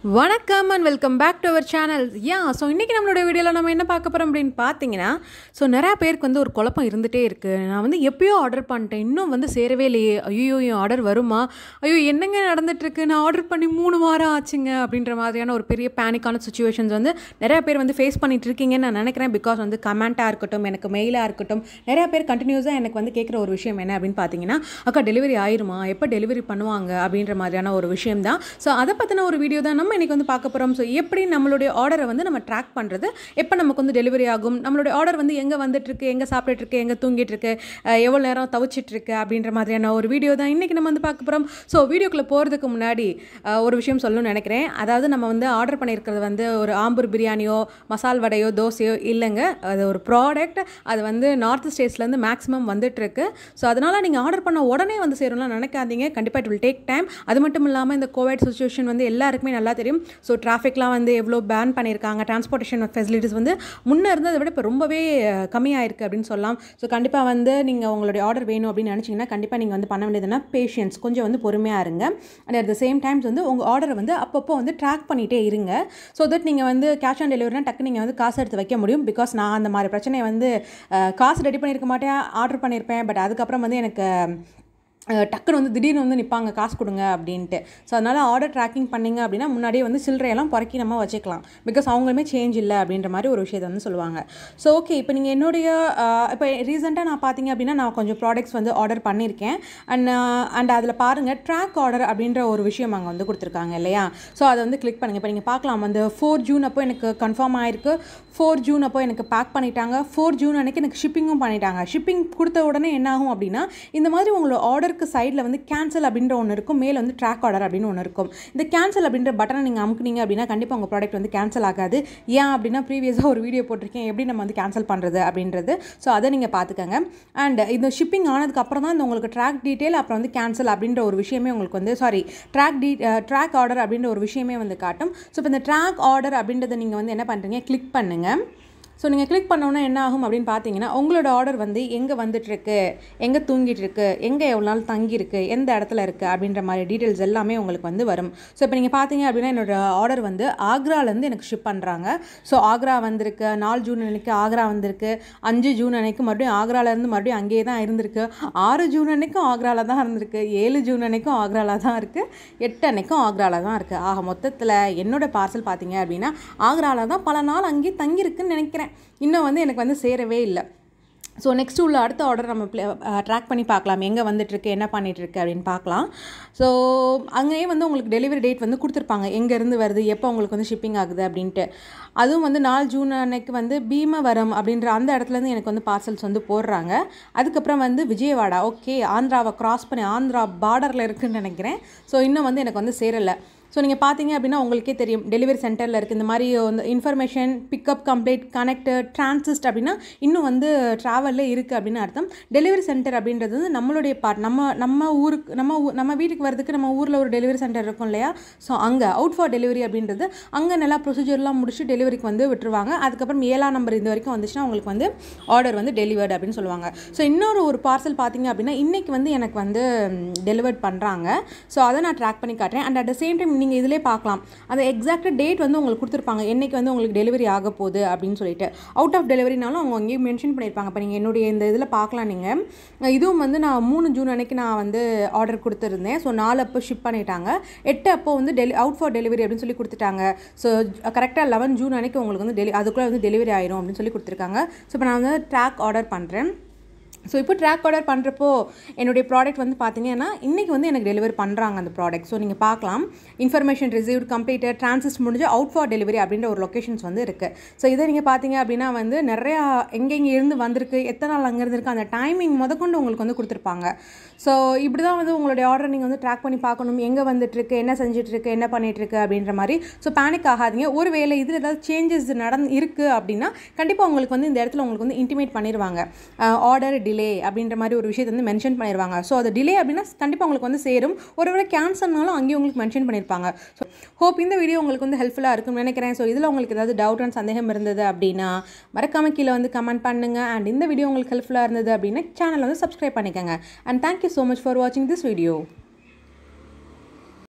வணக்கம் and welcome back to our channel yeah so இன்றைக்கி நம்மளோட வீடியோவில் நம்ம என்ன பார்க்க போகிறோம் அப்படின்னு பார்த்தீங்கன்னா ஸோ நிறையா பேருக்கு வந்து ஒரு குழப்பம் இருந்துகிட்டே இருக்குது நான் வந்து எப்பயோ ஆர்டர் பண்ணிட்டேன் இன்னும் வந்து சேரவே இல்லையே ஐயோ என் ஆர்டர் வருமா ஐயோ என்னங்க நடந்துட்டுருக்கு நான் ஆர்டர் பண்ணி மூணு வாரம் ஆச்சுங்க அப்படின்ற மாதிரியான ஒரு பெரிய பேனிக்கான சுச்சுவேஷன்ஸ் வந்து நிறையா பேர் வந்து ஃபேஸ் பண்ணிட்டு இருக்கீங்கன்னு நான் நினைக்கிறேன் பிகாஸ் வந்து கமெண்ட்டாக இருக்கட்டும் எனக்கு மெயிலாக இருக்கட்டும் நிறையா பேர் கண்டினியூஸாக எனக்கு வந்து கேட்குற ஒரு விஷயம் என்ன அப்படின்னு பார்த்தீங்கன்னா அக்கா டெலிவரி ஆயிருமா எப்போ டெலிவரி பண்ணுவாங்க அப்படின்ற மாதிரியான ஒரு விஷயம் தான் ஸோ அதை பற்றின ஒரு வீடியோ தான் நம்ம இன்றைக்கி வந்து பார்க்க போகிறோம் ஸோ எப்படி நம்மளுடைய ஆர்டரை வந்து நம்ம ட்ராக் பண்ணுறது எப்போ நமக்கு வந்து டெலிவரி ஆகும் நம்மளுடைய ஆர்டர் வந்து எங்கே வந்துட்டுருக்கு எங்கே சாப்பிட்டுருக்கு எங்கே தூங்கிட்டு இருக்கு அஹ் எவ்வளோ நேரம் தவிச்சிட்ருக்கு அப்படின்ற மாதிரியான ஒரு வீடியோ தான் இன்றைக்கி நம்ம வந்து பார்க்க போகிறோம் ஸோ வீடியோக்குள்ளே போகிறதுக்கு முன்னாடி அஹ், ஒரு விஷயம் சொல்லணும்னு நினைக்கிறேன் அதாவது நம்ம வந்து ஆர்டர் பண்ணியிருக்கிறது வந்து ஒரு ஆம்பூர் பிரியாணியோ மசால் வடையோ தோசையோ இல்லைங்க அது ஒரு ப்ராடக்ட் அது வந்து நார்த் ஸ்டேட்ஸ்லேருந்து மேக்ஸிமம் வந்துட்டுருக்கு ஸோ அதனால் நீங்கள் ஆர்டர் பண்ண உடனே வந்து சேரும்லாம் நினைக்காதீங்க கண்டிப்பாக இட் வில் டேக் டைம் அது மட்டும் இல்லாமல் இந்த கோவிட் சுச்சுவேஷன் வந்து எல்லாருக்குமே நல்லா தெரியும் ஸோ டிராஃபிக்லாம் வந்து எவ்வளோ பேன் பண்ணியிருக்காங்க டிரான்ஸ்போர்ட்டேஷன் ஃபெசிலிட்டிஸ் வந்து முன்னே இருந்ததை விட இப்போ ரொம்பவே அஹ், கம்மியாயிருக்கு அப்படின்னு சொல்லலாம் ஸோ கண்டிப்பாக வந்து நீங்கள் உங்களுடைய ஆர்டர் வேணும் அப்படின்னு நினச்சிங்கன்னா கண்டிப்பாக நீங்கள் வந்து பண்ண வேண்டியதுன்னா பேஷியன்ஸ் கொஞ்சம் வந்து பொறுமையாக இருங்க and at the same times வந்து உங்கள் ஆர்டரை வந்து அப்பப்போ வந்து ட்ராக் பண்ணிகிட்டே இருங்க ஸோ தட் நீங்கள் வந்து கேஷ் ஆன் டெலிவரினா டக்கு நீங்கள் வந்து காசு எடுத்து வைக்க முடியும் பிகாஸ் நான் அந்த மாதிரி பிரச்சனையை வந்து அஹ், காசு ரெடி பண்ணியிருக்க மாட்டேன் ஆர்டர் பண்ணியிருப்பேன் பட் அதுக்கப்புறம் வந்து எனக்கு அஹ், டக்குன்னு வந்து திடீர்னு வந்து நிற்பாங்க காசு கொடுங்க அப்படின்ட்டு ஸோ அதனால் ஆர்டர் ட்ராக்கிங் பண்ணிங்க அப்படின்னா முன்னாடியே வந்து சில்லறையெல்லாம் புறக்கி நம்ம வச்சுக்கலாம் பிகாஸ் அவங்களுமே சேஞ்ச் இல்லை அப்படின்ற மாதிரி ஒரு விஷயத்தை வந்து சொல்லுவாங்க ஸோ ஓகே இப்போ நீங்கள் என்னுடைய அஹ், இப்போ ரீசெண்டாக நான் பார்த்தீங்க அப்படின்னா நான் கொஞ்சம் ப்ராடக்ட்ஸ் வந்து ஆர்டர் பண்ணியிருக்கேன் அண்ட் அண்ட் அதில் பாருங்கள் ட்ராக் ஆர்டர் அப்படின்ற ஒரு விஷயம் அங்கே வந்து கொடுத்துருக்காங்க இல்லையா ஸோ அதை வந்து கிளிக் பண்ணுங்கள் இப்போ நீங்கள் பார்க்கலாம் வந்து ஃபோர் ஜூன் அப்போ எனக்கு கன்ஃபார்ம் ஆயிருக்கு ஃபோர் ஜூன் அப்போ எனக்கு பேக் பண்ணிட்டாங்க ஃபோர் ஜூன் அன்னைக்கு எனக்கு ஷிப்பிங்கும் பண்ணிட்டாங்க ஷிப்பிங் கொடுத்த உடனே என்ன ஆகும் அப்படின்னா இந்த மாதிரி உங்களோட ஆர்டருக்கு சைடில் வந்து கேன்சல் அப்படின்ற ஒன்று இருக்கும் மேலே வந்து ட்ராக் ஆர்டர் அப்படின்னு ஒன்று இருக்கும் இந்த கேன்சல் அப்படின்ற பட்டனை நீங்கள் அமுக்குனீங்க அப்படின்னா கண்டிப்பாக உங்கள் ப்ராடக்ட் வந்து கேன்சல் ஆகாது ஏன் அப்படின்னா ப்ரீவியஸாக ஒரு வீடியோ போட்டிருக்கேன் எப்படி நம்ம வந்து கேன்சல் பண்ணுறது அப்படின்றது ஸோ அதை நீங்கள் பார்த்துக்கங்க அண்ட் இந்த ஷிப்பிங் ஆனதுக்கு அப்புறம் தான் இந்த உங்களுக்கு ட்ராக் டீட்டெயில் அப்புறம் வந்து கேன்சல் அப்படின்ற ஒரு விஷயமே உங்களுக்கு வந்து sorry track T track order அப்படின்ற ஒரு விஷயமே வந்து காட்டும் ஸோ இப்போ இந்த ட்ராக் ஆர்டர் அப்படின்றத நீங்கள் வந்து என்ன பண்ணுறீங்க கிளிக் பண்ணுங்கள் ஸோ நீங்கள் கிளிக் பண்ணோன்னா என்ன ஆகும் அப்படின்னு பார்த்தீங்கன்னா உங்களோட ஆர்டர் வந்து எங்கே வந்துட்டுருக்கு எங்கே தூங்கிட்டு இருக்கு எங்கே எவ்வளோ நாள் தங்கியிருக்கு எந்த இடத்துல இருக்குது அப்படின்ற மாதிரி டீட்டெயில்ஸ் எல்லாமே உங்களுக்கு வந்து வரும் ஸோ இப்போ நீங்கள் பார்த்தீங்க அப்படின்னா என்னோட ஆர்டர் வந்து ஆக்ராலேருந்து எனக்கு ஷிப் பண்ணுறாங்க ஸோ ஆக்ரா வந்திருக்கு நாலு ஜூன் அன்னைக்கு ஆக்ரா வந்திருக்கு அஞ்சு ஜூன் அன்னைக்கு மறுபடியும் ஆக்ராலேருந்து மறுபடியும் அங்கேயே தான் இருந்திருக்கு ஆறு ஜூன் அன்னைக்கும் ஆக்ராவில் தான் இருந்திருக்கு ஏழு ஜூன் அன்னைக்கும் ஆக்ராவில் தான் இருக்குது எட்டு அன்னைக்கும் ஆக்ராவில் தான் இருக்குது ஆக மொத்தத்தில் என்னோட பார்சல் பார்த்தீங்க அப்படின்னா ஆக்ராவில் தான் பல நாள் அங்கேயே தங்கியிருக்குன்னு நினைக்கிறேன் இன்னும் வந்து எனக்கு வந்து சேரவே இல்லை ஸோ நெக்ஸ்ட் உள்ள அடுத்த ஆர்டர் நம்ம ட்ராக் பண்ணி பார்க்கலாம் எங்கே வந்துட்டுருக்கு என்ன பண்ணிகிட்ருக்கு அப்படின்னு பார்க்கலாம் ஸோ அங்கேயே வந்து உங்களுக்கு டெலிவரி டேட் வந்து கொடுத்துருப்பாங்க எங்கேருந்து வருது எப்போ உங்களுக்கு வந்து ஷிப்பிங் ஆகுது அப்படின்ட்டு அதுவும் வந்து நாலு ஜூன் அன்னைக்கு வந்து பீமவரம் அப்படின்ற அந்த இடத்துலேருந்து எனக்கு வந்து பார்சல்ஸ் வந்து போடுறாங்க அதுக்கப்புறம் வந்து விஜயவாடா ஓகே ஆந்திராவை கிராஸ் பண்ணி ஆந்திரா பார்டரில் இருக்குன்னு நினைக்கிறேன் ஸோ இன்னும் வந்து எனக்கு வந்து சேரலை ஸோ நீங்கள் பார்த்தீங்க அப்படின்னா உங்களுக்கே தெரியும் டெலிவரி சென்டரில் இருக்குது இந்த மாதிரி வந்து information pickup complete connect transit அப்படின்னா இன்னும் வந்து ட்ராவலில் இருக்குது அப்படின்னு அர்த்தம் டெலிவரி சென்டர் அப்படின்றது வந்து நம்மளுடைய பார்ட் நம்ம நம்ம ஊருக்கு நம்ம ஊ- நம்ம வீட்டுக்கு வரதுக்கு நம்ம ஊரில் ஒரு டெலிவரி சென்டர் இருக்கும் இல்லையா ஸோ அங்கே அவுட் ஃபார் டெலிவரி அப்படின்றது அங்கே நல்லா ப்ரொசீஜர்லாம் முடிச்சு டெலிவரிக்கு வந்து விட்டுருவாங்க அதுக்கப்புறம் ஏழாம் நம்பர் இது வரைக்கும் வந்துச்சுன்னா உங்களுக்கு வந்து ஆர்டர் வந்து டெலிவர்டு அப்படின்னு சொல்லுவாங்க ஸோ இன்னொரு ஒரு பார்சல் பார்த்தீங்க அப்படின்னா இன்றைக்கி வந்து எனக்கு வந்து டெலிவர்ட் பண்ணுறாங்க ஸோ அதை நான் ட்ராக் பண்ணி காட்டுறேன் and at the same time நீங்கள் இதிலே பார்க்கலாம் அந்த எக்ஸாக்ட் டேட் வந்து உங்களுக்கு கொடுத்துருப்பாங்க என்னைக்கு வந்து உங்களுக்கு டெலிவரி ஆக போகுது அப்படின்னு சொல்லிட்டு அவுட் ஆஃப் டெலிவரினாலும் அவங்க அங்கேயும் மென்ஷன் பண்ணியிருப்பாங்க இப்போ நீங்கள் என்னுடைய இந்த இதில் பார்க்கலாம் நீங்கள் இதுவும் வந்து நான் மூணு ஜூன் அன்னைக்கு நான் வந்து ஆர்டர் கொடுத்துருந்தேன் ஸோ நாலு அப்போ ஷிப் பண்ணிட்டாங்க எட்டு அப்போ வந்து டெலி அவுட் ஃபார் டெலிவரி அப்படின்னு சொல்லி கொடுத்துட்டாங்க ஸோ கரெக்டாக லெவன் ஜூன் அன்னைக்கு உங்களுக்கு வந்து டெலி அதுக்குள்ளே வந்து டெலிவரி ஆயிரும் அப்படின்னு சொல்லி கொடுத்துருக்காங்க ஸோ இப்போ நான் வந்து ட்ராக் ஆர்டர் பண்ணுறேன் ஸோ இப்போ ட்ராக் ஆர்டர் பண்ணுறப்போ என்னுடைய ப்ராடக்ட் வந்து பார்த்தீங்கன்னா இன்றைக்கி வந்து எனக்கு டெலிவரி பண்ணுறாங்க அந்த ப்ராடக்ட் ஸோ நீங்கள் பார்க்கலாம் இன்ஃபர்மேஷன் ரிசீவ்ட் கம்ப்ளீட்டட் டிரான்சிஸ்ட் முடிஞ்சு அவுட் ஃபார் டெலிவரி அப்படின்ற ஒரு லொக்கேஷன்ஸ் வந்து இருக்குது ஸோ இதை நீங்கள் பார்த்தீங்க அப்படின்னா வந்து நிறையா எங்கெங்கே இருந்து வந்திருக்கு எத்தனை நாள் அங்கேருந்து இருக்குது அந்த டைமிங் முதற்கொண்டு உங்களுக்கு வந்து கொடுத்துருப்பாங்க ஸோ இப்படி தான் வந்து உங்களுடைய ஆர்டர் நீங்கள் வந்து ட்ராக் பண்ணி பார்க்கணும் எங்கே வந்துட்டுருக்கு என்ன செஞ்சிட்ருக்கு என்ன பண்ணிகிட்ருக்கு அப்படின்ற மாதிரி ஸோ பேனிக் ஆகாதீங்க ஒரு வேளை இதில் ஏதாவது சேஞ்சஸ் நடந்து இருக்குது அப்படின்னா கண்டிப்பாக உங்களுக்கு வந்து இந்த இடத்துல உங்களுக்கு வந்து இன்டிமேட் பண்ணிடுவாங்க ஆர்டர் டிலே அப்படின்ற மாதிரி ஒரு விஷயத்தை வந்து மென்ஷன் பண்ணிடுவாங்க ஸோ அது டிலே அப்படின்னா கண்டிப்பாக உங்களுக்கு வந்து சேரும் ஒருவேளை கேன்சல்னாலும் அங்கேயும் உங்களுக்கு மென்ஷன் பண்ணியிருப்பாங்க ஸோ ஹோப் இந்த வீடியோ உங்களுக்கு வந்து ஹெல்ப்ஃபுல்லாக இருக்கும்னு நினைக்கிறேன் ஸோ இதில் உங்களுக்கு ஏதாவது டவுட் அண்ட் சந்தேகம் இருந்தது அப்படின்னா மறக்காம கீழே வந்து கமெண்ட் பண்ணுங்கள் அண்ட் இந்த வீடியோ உங்களுக்கு ஹெல்ப்ஃபுல்லாக இருந்தது அப்படின்னா சேனலை வந்து சப்ஸ்கிரைப் பண்ணிக்கோங்க and thank you so much for வாட்சிங் திஸ் வீடியோ